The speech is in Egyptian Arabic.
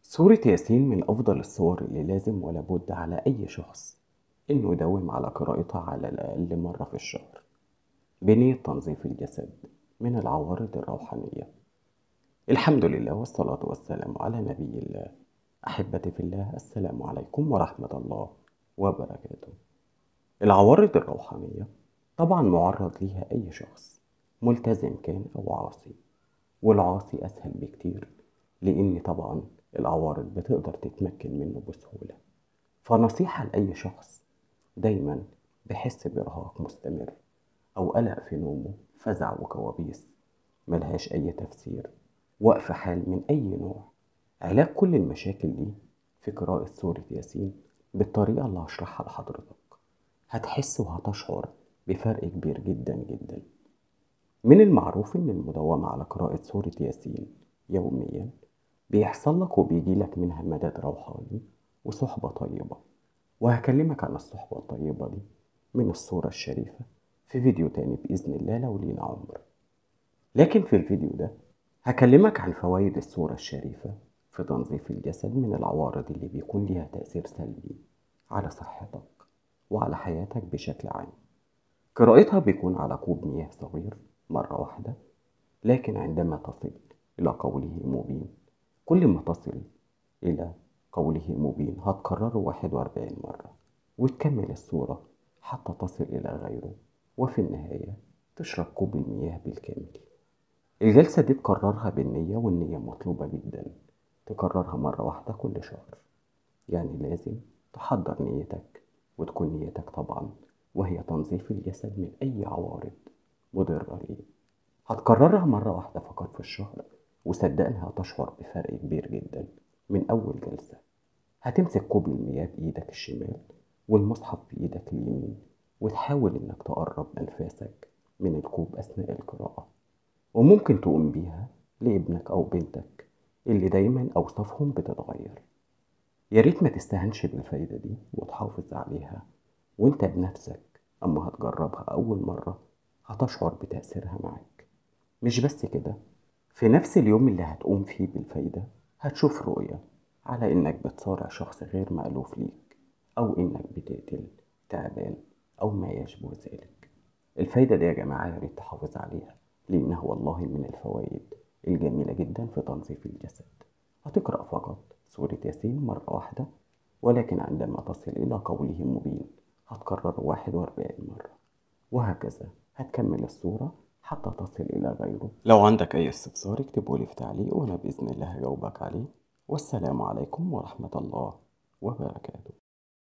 سورة ياسين من أفضل الصور اللي لازم ولا بد على أي شخص إنه يداوم على قراءتها على الأقل مرة في الشهر بنية تنظيف الجسد من العوارض الروحانية الحمد لله والصلاة والسلام على نبي الله أحبتي في الله السلام عليكم ورحمة الله وبركاته العوارض الروحانية طبعا معرض ليها أي شخص ملتزم كان أو عاصي والعاصي أسهل بكتير لأن طبعا العوارض بتقدر تتمكن منه بسهولة فنصيحة لأي شخص دايما بحس بإرهاق مستمر أو قلق في نومه فزع وكوابيس ملهاش أي تفسير وقف حال من أي نوع علاج كل المشاكل دي في قراءة سورة ياسين بالطريقة اللي هشرحها لحضرتك هتحس وهتشعر بفرق كبير جدا جدا من المعروف إن المداومة على قراءة سورة ياسين يوميا بيحصل لك وبيجي لك منها مدد روحاني وصحبة طيبة وهكلمك عن الصحبة الطيبة دي من الصورة الشريفة في فيديو تاني بإذن الله لو لينا عمر لكن في الفيديو ده هكلمك عن فوائد الصورة الشريفة في تنظيف الجسد من العوارض اللي بيكون ليها تأثير سلبي على صحتك وعلى حياتك بشكل عام قراءتها بيكون على كوب مياه صغير مرة واحدة لكن عندما تصل إلى قوله مبين كل ما تصل إلى قوله مبين هتكرره واحد وأربعين مرة وتكمل الصورة حتى تصل إلى غيره وفي النهاية تشرب كوب المياه بالكامل الجلسة دي تكررها بالنية والنية مطلوبة جدا تكررها مرة واحدة كل شهر يعني لازم تحضر نيتك وتكون نيتك طبعا وهي تنظيف الجسد من أي عوارض مضرة ليه هتكررها مرة واحدة فقط في الشهر وصدقني هتشعر بفرق كبير جدا من أول جلسة هتمسك كوب المياه بإيدك الشمال والمصحف بإيدك اليمين وتحاول إنك تقرب أنفاسك من الكوب أثناء القراءة وممكن تقوم بيها لابنك أو بنتك اللي دايما أوصافهم بتتغير يا ريت ما تستهنش بالفايدة دي وتحافظ عليها وانت بنفسك أما هتجربها أول مرة هتشعر بتأثيرها معاك مش بس كده في نفس اليوم اللي هتقوم فيه بالفايدة هتشوف رؤية على إنك بتصارع شخص غير مألوف ليك أو إنك بتقتل تعبان أو ما يشبه ذلك الفايدة دي يا جماعة يا ريت تحافظ عليها لأنها والله من الفوائد الجميلة جدا في تنظيف الجسد هتقرأ فقط سورة ياسين مرة واحدة ولكن عندما تصل إلى قوله مبين هتكرر واحد وأربعين مرة وهكذا هتكمل السورة حتى تصل إلى غيره لو عندك أي استفسار اكتبه لي في تعليق وأنا بإذن الله هجاوبك عليه والسلام عليكم ورحمة الله وبركاته